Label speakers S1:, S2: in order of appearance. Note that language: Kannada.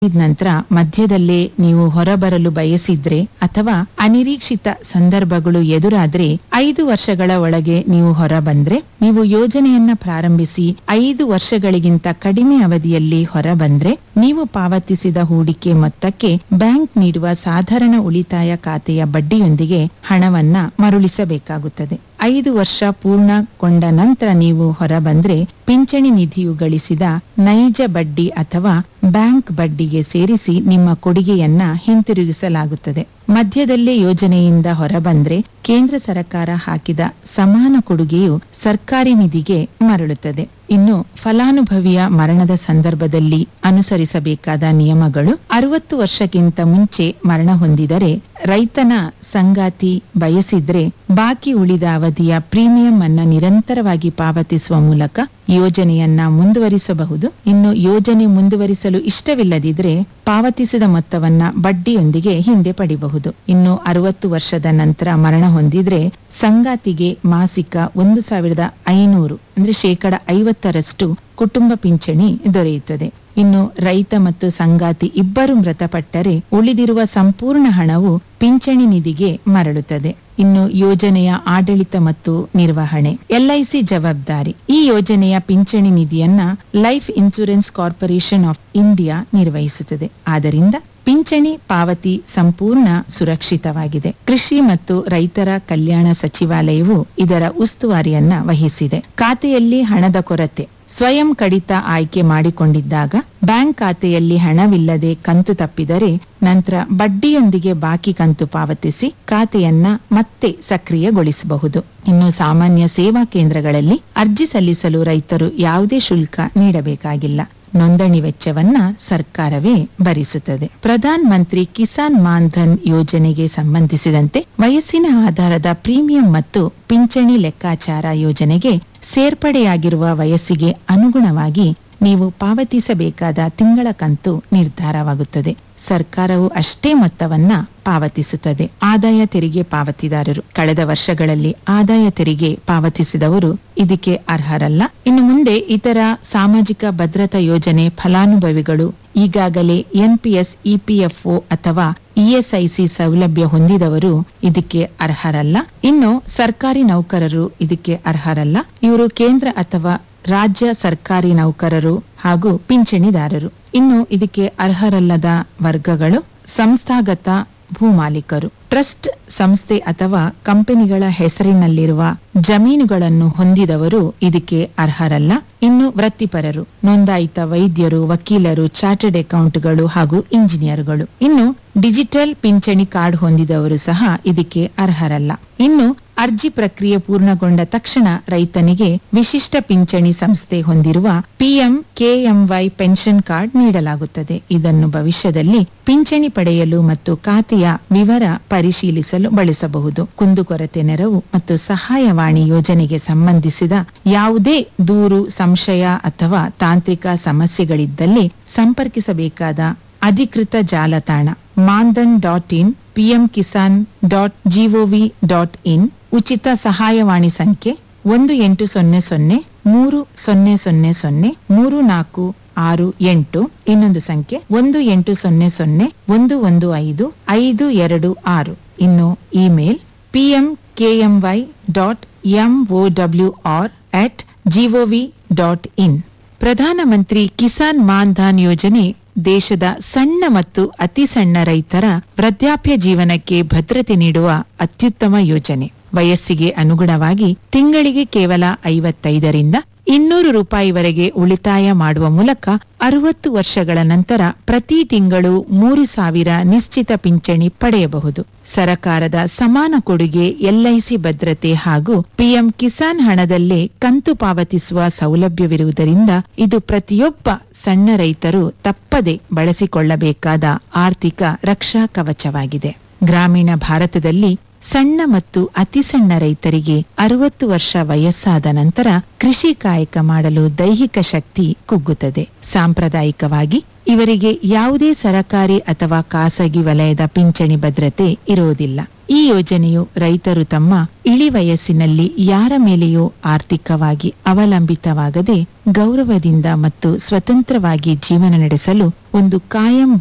S1: ನಂತರ ಮಧ್ಯದಲ್ಲೇ ನೀವು ಹೊರಬರಲು ಬಯಸಿದ್ರೆ ಅಥವಾ ಅನಿರೀಕ್ಷಿತ ಸಂದರ್ಭಗಳು ಎದುರಾದ್ರೆ ಐದು ವರ್ಷಗಳ ಒಳಗೆ ನೀವು ಹೊರ ಬಂದ್ರೆ ನೀವು ಯೋಜನೆಯನ್ನ ಪ್ರಾರಂಭಿಸಿ ಐದು ವರ್ಷಗಳಿಗಿಂತ ಕಡಿಮೆ ಅವಧಿಯಲ್ಲಿ ಹೊರ ಬಂದ್ರೆ ನೀವು ಪಾವತಿಸಿದ ಹೂಡಿಕೆ ಮೊತ್ತಕ್ಕೆ ಬ್ಯಾಂಕ್ ನೀಡುವ ಸಾಧಾರಣ ಉಳಿತಾಯ ಖಾತೆಯ ಬಡ್ಡಿಯೊಂದಿಗೆ ಹಣವನ್ನ ಮರುಳಿಸಬೇಕಾಗುತ್ತದೆ ಐದು ವರ್ಷ ಪೂರ್ಣಗೊಂಡ ನಂತರ ನೀವು ಹೊರ ಬಂದ್ರೆ ಪಿಂಚಣಿ ನಿಧಿಯು ಗಳಿಸಿದ ನೈಜ ಬಡ್ಡಿ ಅಥವಾ ಬ್ಯಾಂಕ್ ಬಡ್ಡಿಗೆ ಸೇರಿಸಿ ನಿಮ್ಮ ಕೊಡುಗೆಯನ್ನ ಹಿಂತಿರುಗಿಸಲಾಗುತ್ತದೆ ಮಧ್ಯದಲ್ಲೇ ಯೋಜನೆಯಿಂದ ಹೊರಬಂದ್ರೆ ಕೇಂದ್ರ ಸರ್ಕಾರ ಹಾಕಿದ ಸಮಾನ ಕೊಡುಗೆಯು ಸರ್ಕಾರಿ ನಿಧಿಗೆ ಮರಳುತ್ತದೆ ಇನ್ನು ಫಲಾನುಭವಿಯ ಮರಣದ ಸಂದರ್ಭದಲ್ಲಿ ಅನುಸರಿಸಬೇಕಾದ ನಿಯಮಗಳು ಅರವತ್ತು ವರ್ಷಕ್ಕಿಂತ ಮುಂಚೆ ಮರಣ ಹೊಂದಿದರೆ ರೈತನ ಸಂಗಾತಿ ಬಯಸಿದ್ರೆ ಬಾಕಿ ಉಳಿದ ಅವಧಿಯ ಪ್ರೀಮಿಯಂ ಅನ್ನ ನಿರಂತರವಾಗಿ ಪಾವತಿಸುವ ಮೂಲಕ ಯೋಜನೆಯನ್ನ ಮುಂದುವರಿಸಬಹುದು ಇನ್ನು ಯೋಜನೆ ಮುಂದುವರಿಸಲು ಇಷ್ಟವಿಲ್ಲದಿದ್ರೆ ಪಾವತಿಸಿದ ಮೊತ್ತವನ್ನ ಬಡ್ಡಿಯೊಂದಿಗೆ ಹಿಂದೆ ಪಡಿಬಹುದು ಇನ್ನು ಅರವತ್ತು ವರ್ಷದ ನಂತರ ಮರಣ ಹೊಂದಿದ್ರೆ ಸಂಗಾತಿಗೆ ಮಾಸಿಕ ಒಂದು ಸಾವಿರದ ಐನೂರು ಅಂದ್ರೆ ಶೇಕಡ ಐವತ್ತರಷ್ಟು ಕುಟುಂಬ ಪಿಂಚಣಿ ದೊರೆಯುತ್ತದೆ ಇನ್ನು ರೈತ ಮತ್ತು ಸಂಗಾತಿ ಇಬ್ಬರು ಮೃತಪಟ್ಟರೆ ಉಳಿದಿರುವ ಸಂಪೂರ್ಣ ಹಣವು ಪಿಂಚಣಿ ನಿಧಿಗೆ ಮರಳುತ್ತದೆ ಇನ್ನು ಯೋಜನೆಯ ಆಡಳಿತ ಮತ್ತು ನಿರ್ವಹಣೆ ಎಲ್ಐಸಿ ಜವಾಬ್ದಾರಿ ಈ ಯೋಜನೆಯ ಪಿಂಚಣಿ ನಿಧಿಯನ್ನ life insurance corporation of India ನಿರ್ವಹಿಸುತ್ತದೆ ಆದ್ದರಿಂದ ಪಿಂಚಣಿ ಪಾವತಿ ಸಂಪೂರ್ಣ ಸುರಕ್ಷಿತವಾಗಿದೆ ಕೃಷಿ ಮತ್ತು ರೈತರ ಕಲ್ಯಾಣ ಸಚಿವಾಲಯವು ಇದರ ಉಸ್ತುವಾರಿಯನ್ನ ವಹಿಸಿದೆ ಖಾತೆಯಲ್ಲಿ ಹಣದ ಕೊರತೆ ಸ್ವಯಂ ಕಡಿತ ಆಯ್ಕೆ ಮಾಡಿಕೊಂಡಿದ್ದಾಗ ಬ್ಯಾಂಕ್ ಖಾತೆಯಲ್ಲಿ ಹಣವಿಲ್ಲದೆ ಕಂತು ತಪ್ಪಿದರೆ ನಂತರ ಬಡ್ಡಿಯೊಂದಿಗೆ ಬಾಕಿ ಕಂತು ಪಾವತಿಸಿ ಖಾತೆಯನ್ನ ಮತ್ತೆ ಸಕ್ರಿಯಗೊಳಿಸಬಹುದು ಇನ್ನು ಸಾಮಾನ್ಯ ಸೇವಾ ಕೇಂದ್ರಗಳಲ್ಲಿ ಅರ್ಜಿ ಸಲ್ಲಿಸಲು ರೈತರು ಯಾವುದೇ ಶುಲ್ಕ ನೀಡಬೇಕಾಗಿಲ್ಲ ನೋಂದಣಿ ವೆಚ್ಚವನ್ನ ಸರ್ಕಾರವೇ ಭರಿಸುತ್ತದೆ ಪ್ರಧಾನ್ ಮಂತ್ರಿ ಕಿಸಾನ್ ಮಾನ್ ಧನ್ ಯೋಜನೆಗೆ ಸಂಬಂಧಿಸಿದಂತೆ ವಯಸ್ಸಿನ ಆಧಾರದ ಪ್ರೀಮಿಯಂ ಮತ್ತು ಪಿಂಚಣಿ ಲೆಕ್ಕಾಚಾರ ಯೋಜನೆಗೆ ಸೇರ್ಪಡೆಯಾಗಿರುವ ವಯಸ್ಸಿಗೆ ಅನುಗುಣವಾಗಿ ನೀವು ಪಾವತಿಸಬೇಕಾದ ತಿಂಗಳ ಕಂತು ನಿರ್ಧಾರವಾಗುತ್ತದೆ ಸರ್ಕಾರವು ಅಷ್ಟೇ ಮೊತ್ತವನ್ನ ಪಾವತಿಸುತ್ತದೆ ಆದಾಯ ತೆರಿಗೆ ಪಾವತಿದಾರರು ಕಳೆದ ವರ್ಷಗಳಲ್ಲಿ ಆದಾಯ ತೆರಿಗೆ ಪಾವತಿಸಿದವರು ಇದಕ್ಕೆ ಅರ್ಹರಲ್ಲ ಇನ್ನು ಮುಂದೆ ಇತರ ಸಾಮಾಜಿಕ ಭದ್ರತಾ ಯೋಜನೆ ಫಲಾನುಭವಿಗಳು ಈಗಾಗಲೇ ಎನ್ಪಿಎಸ್ ಇಪಿಎಫ್ಒ ಅಥವಾ ಇಎಸ್ಐಸಿ ಸೌಲಭ್ಯ ಹೊಂದಿದವರು ಇದಕ್ಕೆ ಅರ್ಹರಲ್ಲ ಇನ್ನು ಸರ್ಕಾರಿ ನೌಕರರು ಇದಕ್ಕೆ ಅರ್ಹರಲ್ಲ ಇವರು ಕೇಂದ್ರ ಅಥವಾ ರಾಜ್ಯ ಸರ್ಕಾರಿ ನೌಕರರು ಹಾಗೂ ಪಿಂಚಣಿದಾರರು ಇನ್ನು ಇದಕ್ಕೆ ಅರ್ಹರಲ್ಲದ ವರ್ಗಗಳು ಸಂಸ್ಥಾಗತ ಭೂಮಾಲೀಕರು ಟ್ರಸ್ಟ್ ಸಂಸ್ಥೆ ಅಥವಾ ಕಂಪನಿಗಳ ಹೆಸರಿನಲ್ಲಿರುವ ಜಮೀನುಗಳನ್ನು ಹೊಂದಿದವರು ಇದಕ್ಕೆ ಅರ್ಹರಲ್ಲ ಇನ್ನು ವೃತ್ತಿಪರರು ನೋಂದಾಯಿತ ವೈದ್ಯರು ವಕೀಲರು ಚಾರ್ಟರ್ಡ್ ಅಕೌಂಟ್ಗಳು ಹಾಗೂ ಇಂಜಿನಿಯರ್ಗಳು ಇನ್ನು ಡಿಜಿಟಲ್ ಪಿಂಚಣಿ ಕಾರ್ಡ್ ಹೊಂದಿದವರು ಸಹ ಇದಕ್ಕೆ ಅರ್ಹರಲ್ಲ ಇನ್ನು ಅರ್ಜಿ ಪ್ರಕ್ರಿಯೆ ಪೂರ್ಣಗೊಂಡ ತಕ್ಷಣ ರೈತನಿಗೆ ವಿಶಿಷ್ಟ ಪಿಂಚಣಿ ಸಂಸ್ಥೆ ಹೊಂದಿರುವ ಪಿಎಂ ಕೆಎಂವೈ ಪೆನ್ಷನ್ ಕಾರ್ಡ್ ನೀಡಲಾಗುತ್ತದೆ ಇದನ್ನು ಭವಿಷ್ಯದಲ್ಲಿ ಪಿಂಚಣಿ ಪಡೆಯಲು ಮತ್ತು ಖಾತೆಯ ವಿವರ ಪರಿಶೀಲಿಸಲು ಬಳಸಬಹುದು ಕುಂದುಕೊರತೆ ನೆರವು ಮತ್ತು ಸಹಾಯವಾಣಿ ಯೋಜನೆಗೆ ಸಂಬಂಧಿಸಿದ ಯಾವುದೇ ದೂರು ಸಂಶಯ ಅಥವಾ ತಾಂತ್ರಿಕ ಸಮಸ್ಯೆಗಳಿದ್ದಲ್ಲಿ ಸಂಪರ್ಕಿಸಬೇಕಾದ ಅಧಿಕೃತ ಜಾಲತಾಣ Maandhan dot in PM Kisan dot gov dot in ಉಚಿತ ಸಹಾಯವಾಣಿ ಸಂಖ್ಯೆ ಒಂದು ಎಂಟು ಸೊನ್ನೆ ಸೊನ್ನೆ ಮೂರು ಸೊನ್ನೆ ಸೊನ್ನೆ ಸೊನ್ನೆ ಮೂರು ನಾಲ್ಕು ಆರು ಎಂಟು ಇನ್ನೊಂದು ಸಂಖ್ಯೆ ಒಂದು ಎಂಟು ಸೊನ್ನೆ ಸೊನ್ನೆ ಒಂದು ಒಂದು ಐದು ಐದು ಎರಡು ಆರು ಇನ್ನು email PM KMY dot MOW R at gov dot in ಪ್ರಧಾನಮಂತ್ರಿ ಕಿಸಾನ್ ಮಾನ್ ಧನ್ ಯೋಜನೆ ದೇಶದ ಸಣ್ಣ ಮತ್ತು ಅತಿ ಸಣ್ಣ ರೈತರ ವೃದ್ಧಾಪ್ಯ ಜೀವನಕ್ಕೆ ಭದ್ರತೆ ನೀಡುವ ಅತ್ಯುತ್ತಮ ಯೋಜನೆ ವಯಸ್ಸಿಗೆ ಅನುಗುಣವಾಗಿ ತಿಂಗಳಿಗೆ ಕೇವಲ ಐವತ್ತೈದರಿಂದ ಇನ್ನೂರು ರೂಪಾಯಿವರೆಗೆ ಉಳಿತಾಯ ಮಾಡುವ ಮೂಲಕ ಅರವತ್ತು ವರ್ಷಗಳ ನಂತರ ಪ್ರತಿ ತಿಂಗಳು ಮೂರು ಸಾವಿರ ನಿಶ್ಚಿತ ಪಿಂಚಣಿ ಪಡೆಯಬಹುದು ಸರಕಾರದ ಸಮಾನ ಕೊಡುಗೆ ಎಲ್ಐಸಿ ಭದ್ರತೆ ಹಾಗೂ ಪಿಎಂ ಕಿಸಾನ್ ಹಣದಲ್ಲೇ ಕಂತು ಪಾವತಿಸುವ ಸೌಲಭ್ಯವಿರುವುದರಿಂದ ಇದು ಪ್ರತಿಯೊಬ್ಬ ಸಣ್ಣ ರೈತರು ತಪ್ಪದೆ ಬಳಸಿಕೊಳ್ಳಬೇಕಾದ ಆರ್ಥಿಕ ರಕ್ಷಾ ಕವಚವಾಗಿದೆ ಗ್ರಾಮೀಣ ಭಾರತದಲ್ಲಿ ಸಣ್ಣ ಮತ್ತು ಅತಿ ಸಣ್ಣ ರೈತರಿಗೆ ಅರವತ್ತು ವರ್ಷ ವಯಸ್ಸಾದ ನಂತರ ಕೃಷಿ ಕಾಯಕ ಮಾಡಲು ದೈಹಿಕ ಶಕ್ತಿ ಕುಗ್ಗುತ್ತದೆ ಸಾಂಪ್ರದಾಯಿಕವಾಗಿ ಇವರಿಗೆ ಯಾವುದೇ ಸರಕಾರಿ ಅಥವಾ ಖಾಸಗಿ ವಲಯದ ಪಿಂಚಣಿ ಭದ್ರತೆ ಇರುವುದಿಲ್ಲ ಈ ಯೋಜನೆಯು ರೈತರು ತಮ್ಮ ಇಳಿ ವಯಸ್ಸಿನಲ್ಲಿ ಯಾರ ಮೇಲೆಯೂ ಆರ್ಥಿಕವಾಗಿ ಅವಲಂಬಿತವಾಗದೆ ಗೌರವದಿಂದ ಮತ್ತು ಸ್ವತಂತ್ರವಾಗಿ ಜೀವನ ನಡೆಸಲು ಒಂದು ಕಾಯಂ